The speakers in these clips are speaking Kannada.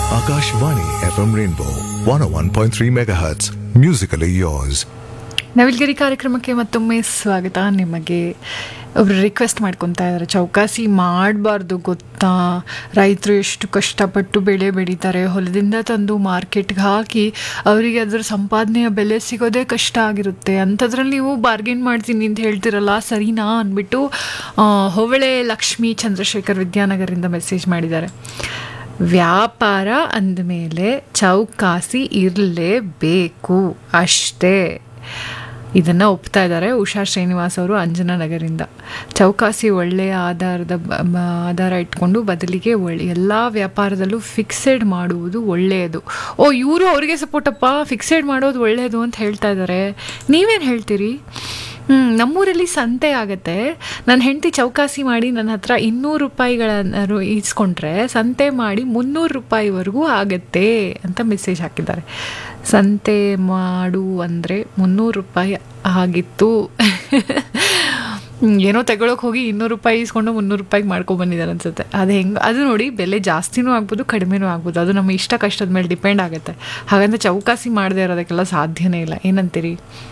Akashvani FM Rainbow 101.3 MHz. Musically yours. ನವಿಲ್ಗಿರಿ ಕಾರ್ಯಕ್ರಮಕ್ಕೆ ಮತ್ತೊಮ್ಮೆ ಸ್ವಾಗತ ನಿಮಗೆ ಒಬ್ರು ರಿಕ್ವೆಸ್ಟ್ ಮಾಡ್ಕೊತಾ ಇದ್ದಾರೆ ಚೌಕಾಸಿ ಮಾಡಬಾರ್ದು ಗೊತ್ತಾ ರೈತರು ಎಷ್ಟು ಕಷ್ಟಪಟ್ಟು ಬೆಳೆ ಬೆಳೀತಾರೆ ಹೊಲದಿಂದ ತಂದು ಮಾರ್ಕೆಟ್ಗೆ ಹಾಕಿ ಅವರಿಗೆ ಅದರ ಸಂಪಾದನೆಯ ಬೆಲೆ ಸಿಗೋದೇ ಕಷ್ಟ ಆಗಿರುತ್ತೆ ಅಂಥದ್ರಲ್ಲಿ ನೀವು ಬಾರ್ಗೇನ್ ಮಾಡ್ತೀನಿ ಅಂತ ಹೇಳ್ತಿರಲ್ಲ ಸರಿನಾ ಅಂದ್ಬಿಟ್ಟು ಆ, ಹೊವಳೆ ಲಕ್ಷ್ಮೀ ಚಂದ್ರಶೇಖರ್ ವಿದ್ಯಾನಗರಿಂದ ಮೆಸೇಜ್ ಮಾಡಿದ್ದಾರೆ ವ್ಯಾಪಾರ ಅಂದಮೇಲೆ ಚೌಕಾಸಿ ಇರಲೇಬೇಕು ಅಷ್ಟೇ ಇದನ್ನು ಒಪ್ತಾ ಇದ್ದಾರೆ ಉಷಾ ಶ್ರೀನಿವಾಸ್ ಅವರು ಅಂಜನಾ ನಗರಿಂದ ಚೌಕಾಸಿ ಒಳ್ಳೆಯ ಆಧಾರದ ಬ- ಬ- ಆಧಾರ ಇಟ್ಕೊಂಡು ಬದಲಿಗೆ ಒಳ್ಳೆ ಎಲ್ಲ ವ್ಯಾಪಾರದಲ್ಲೂ ಫಿಕ್ಸೆಡ್ ಮಾಡುವುದು ಒಳ್ಳೆಯದು ಓ ಇವರು ಅವರಿಗೆ ಸಪೋರ್ಟಪ್ಪ ಫಿಕ್ಸೆಡ್ ಮಾಡೋದು ಒಳ್ಳೆಯದು ಅಂತ ಹೇಳ್ತಾ ಇದ್ದಾರೆ ನೀವೇನು ಹೇಳ್ತೀರಿ ಹ್ಞೂ ನಮ್ಮೂರಲ್ಲಿ ಸಂತೆ ಆಗತ್ತೆ ನನ್ನ ಹೆಂಡತಿ ಚೌಕಾಸಿ ಮಾಡಿ ನನ್ನ ಹತ್ರ ಇನ್ನೂರು ರೂಪಾಯಿಗಳನ್ನು ಇಸ್ಕೊಂಡ್ರೆ ಸಂತೆ ಮಾಡಿ ಮುನ್ನೂರು ರೂಪಾಯಿವರೆಗೂ ಆಗತ್ತೆ ಅಂತ ಮೆಸೇಜ್ ಹಾಕಿದ್ದಾರೆ ಸಂತೆ ಮಾಡು ಅಂದರೆ ಮುನ್ನೂರು ರೂಪಾಯಿ ಆಗಿತ್ತು ಹ್ಮ್, ಏನೋ ತಗೊಳಕ್ ಹೋಗಿ ಇನ್ನೂರು ರೂಪಾಯಿ ಇಸ್ಕೊಂಡು ಮುನ್ನೂರು ರೂಪಾಯಿಗೆ ಮಾಡ್ಕೊಂಡು ಬಂದಿದ್ದಾರೆ ಅನ್ಸುತ್ತೆ ಅದು ಹೆಂಗೆ ಅದು ನೋಡಿ ಬೆಲೆ ಜಾಸ್ತಿನೂ ಆಗ್ಬೋದು ಕಡಿಮೆನೂ ಆಗ್ಬೋದು ಅದು ನಮ್ಮ ಇಷ್ಟ ಕಷ್ಟದ ಮೇಲೆ ಡಿಪೆಂಡ್ ಆಗುತ್ತೆ ಹಾಗಂತ ಚೌಕಾಸಿ ಮಾಡದೇ ಇರೋದಕ್ಕೆಲ್ಲ ಸಾಧ್ಯನೇ ಇಲ್ಲ ಏನಂತೀರಿ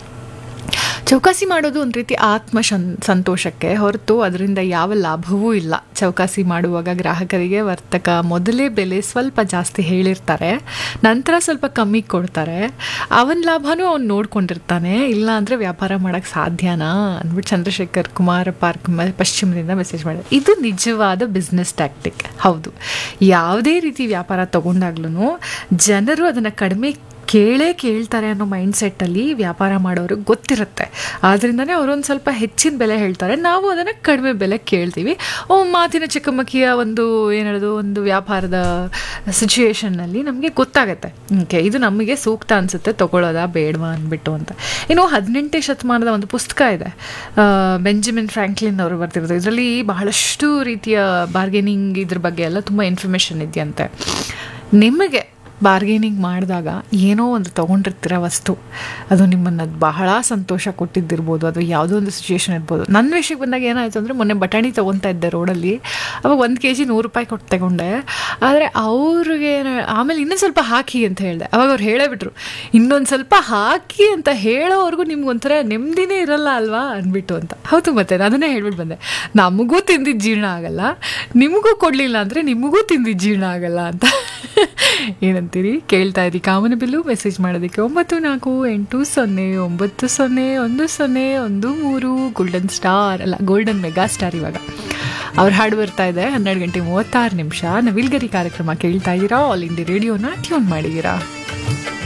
ಚೌಕಾಸಿ ಮಾಡೋದು ಒಂದು ರೀತಿ ಆತ್ಮ ಶನ್ ಸಂತೋಷಕ್ಕೆ ಹೊರತು ಅದರಿಂದ ಯಾವ ಲಾಭವೂ ಇಲ್ಲ ಚೌಕಾಸಿ ಮಾಡುವಾಗ ಗ್ರಾಹಕರಿಗೆ ವರ್ತಕ ಮೊದಲೇ ಬೆಲೆ ಸ್ವಲ್ಪ ಜಾಸ್ತಿ ಹೇಳಿರ್ತಾರೆ ನಂತರ ಸ್ವಲ್ಪ ಕಮ್ಮಿ ಕೊಡ್ತಾರೆ ಅವನ ಲಾಭನೂ ಅವ್ನು ನೋಡ್ಕೊಂಡಿರ್ತಾನೆ ಇಲ್ಲ ಅಂದರೆ ವ್ಯಾಪಾರ ಮಾಡೋಕ್ಕೆ ಸಾಧ್ಯನಾ ಅಂದ್ಬಿಟ್ಟು ಚಂದ್ರಶೇಖರ್ ಕುಮಾರ ಪಾರ್ಕ್ ಮ- ಪಶ್ಚಿಮದಿಂದ ಮೆಸೇಜ್ ಮಾಡಿದೆ ಇದು ನಿಜವಾದ ಬಿಸ್ನೆಸ್ ಟ್ಯಾಕ್ಟಿಕ್ ಹೌದು ಯಾವುದೇ ರೀತಿ ವ್ಯಾಪಾರ ತಗೊಂಡಾಗ್ಲೂ ಜನರು ಅದನ್ನು ಕಡಿಮೆ ಕೇಳೇ ಕೇಳ್ತಾರೆ ಅನ್ನೋ ಮೈಂಡ್ ಸೆಟ್ಟಲ್ಲಿ ವ್ಯಾಪಾರ ಮಾಡೋರಿಗೆ ಗೊತ್ತಿರುತ್ತೆ ಆದ್ರಿಂದನೇ ಅವರೊಂದು ಸ್ವಲ್ಪ ಹೆಚ್ಚಿನ ಬೆಲೆ ಹೇಳ್ತಾರೆ ನಾವು ಅದನ್ನು ಕಡಿಮೆ ಬೆಲೆ ಕೇಳ್ತೀವಿ ಓ ಮಾತಿನ ಚಕಮಕಿಯ ಒಂದು ಏನು ಹೇಳೋದು ಒಂದು ವ್ಯಾಪಾರದ ಸಿಚುವೇಶನ್ನಲ್ಲಿ ನಮಗೆ ಗೊತ್ತಾಗುತ್ತೆ ಓಕೆ ಇದು ನಮಗೆ ಸೂಕ್ತ ಅನಿಸುತ್ತೆ ತಗೊಳ್ಳೋದಾ ಬೇಡವಾ ಅಂದ್ಬಿಟ್ಟು ಅಂತ ಇನ್ನು ಹದಿನೆಂಟನೇ ಶತಮಾನದ ಒಂದು ಪುಸ್ತಕ ಇದೆ ಆ, ಬೆಂಜಮಿನ್ ಫ್ರಾಂಕ್ಲಿನ್ ಅವರು ಬರ್ತಿರೋದು ಇದರಲ್ಲಿ ಬಹಳಷ್ಟು ರೀತಿಯ ಬಾರ್ಗೇನಿಂಗ್ ಇದ್ರ ಬಗ್ಗೆ ಎಲ್ಲ ತುಂಬ ಇನ್ಫಾರ್ಮೇಷನ್ ಇದೆಯಂತೆ ನಿಮಗೆ ಬಾರ್ಗೇನಿಂಗ್ ಮಾಡಿದಾಗ ಏನೋ ಒಂದು ತೊಗೊಂಡಿರ್ತೀರ ವಸ್ತು ಅದು ನಿಮ್ಮನ್ನು ಬಹಳ ಸಂತೋಷ ಕೊಟ್ಟಿದ್ದಿರ್ಬೋದು ಅದು ಯಾವುದೋ ಒಂದು ಸಿಚುವೇಶನ್ ಇರ್ಬೋದು ನನ್ನ ವಿಷಯಕ್ಕೆ ಬಂದಾಗ ಏನಾಯಿತು ಅಂದರೆ ಮೊನ್ನೆ ಬಟಾಣಿ ತೊಗೊತಾ ಇದ್ದೆ ರೋಡಲ್ಲಿ ಅವಾಗ ಒಂದು ಕೆ ಜಿ ನೂರು ರೂಪಾಯಿ ಕೊಟ್ಟು ತಗೊಂಡೆ ಆದರೆ ಅವ್ರಿಗೆ ಏನ- ಆಮೇಲೆ ಇನ್ನೊಂದು ಸ್ವಲ್ಪ ಹಾಕಿ ಅಂತ ಹೇಳಿದೆ ಅವಾಗ ಅವ್ರು ಹೇಳೇ ಬಿಟ್ರು ಇನ್ನೊಂದು ಸ್ವಲ್ಪ ಹಾಕಿ ಅಂತ ಹೇಳೋವರೆಗೂ ನಿಮ್ಗೆ ಒಂಥರ ನೆಮ್ಮದಿನೇ ಇರಲ್ಲ ಅಲ್ವಾ ಅಂದ್ಬಿಟ್ಟು ಅಂತ ಹೌದು ಮತ್ತೆ ನಾನು ಅದನ್ನೇ ಹೇಳ್ಬಿಟ್ಟು ಬಂದೆ ನಮಗೂ ತಿಂದಿದ್ದು ಜೀರ್ಣ ಆಗಲ್ಲ ನಿಮಗೂ ಕೊಡಲಿಲ್ಲ ಅಂದರೆ ನಿಮಗೂ ತಿಂದಿದ್ದು ಜೀರ್ಣ ಆಗಲ್ಲ ಅಂತ ಏನಂತೀರಿ ಕೇಳ್ತಾ ಇರಿ ಕಾಮನ ಬಿಲ್ಲು ಮೆಸೇಜ್ ಮಾಡೋದಕ್ಕೆ ಒಂಬತ್ತು ನಾಲ್ಕು ಎಂಟು ಸೊನ್ನೆ ಒಂಬತ್ತು ಸೊನ್ನೆ ಒಂದು ಸೊನ್ನೆ ಒಂದು ಮೂರು ಗೋಲ್ಡನ್ ಸ್ಟಾರ್ ಅಲ್ಲ ಗೋಲ್ಡನ್ ಮೆಗಾ ಸ್ಟಾರ್ ಇವಾಗ ಅವ್ರ ಹಾಡು ಬರ್ತಾ ಇದೆ ಹನ್ನೆರಡು ಗಂಟೆ ಮೂವತ್ತಾರು ನಿಮಿಷ ನವಿಲ್ಗರಿ ಕಾರ್ಯಕ್ರಮ ಕೇಳ್ತಾ ಇದ್ದೀರಾ ಆಲ್ ಇಂಡಿ ರೇಡಿಯೋನ ಟ್ಯೂನ್ ಮಾಡಿದ್ದೀರಾ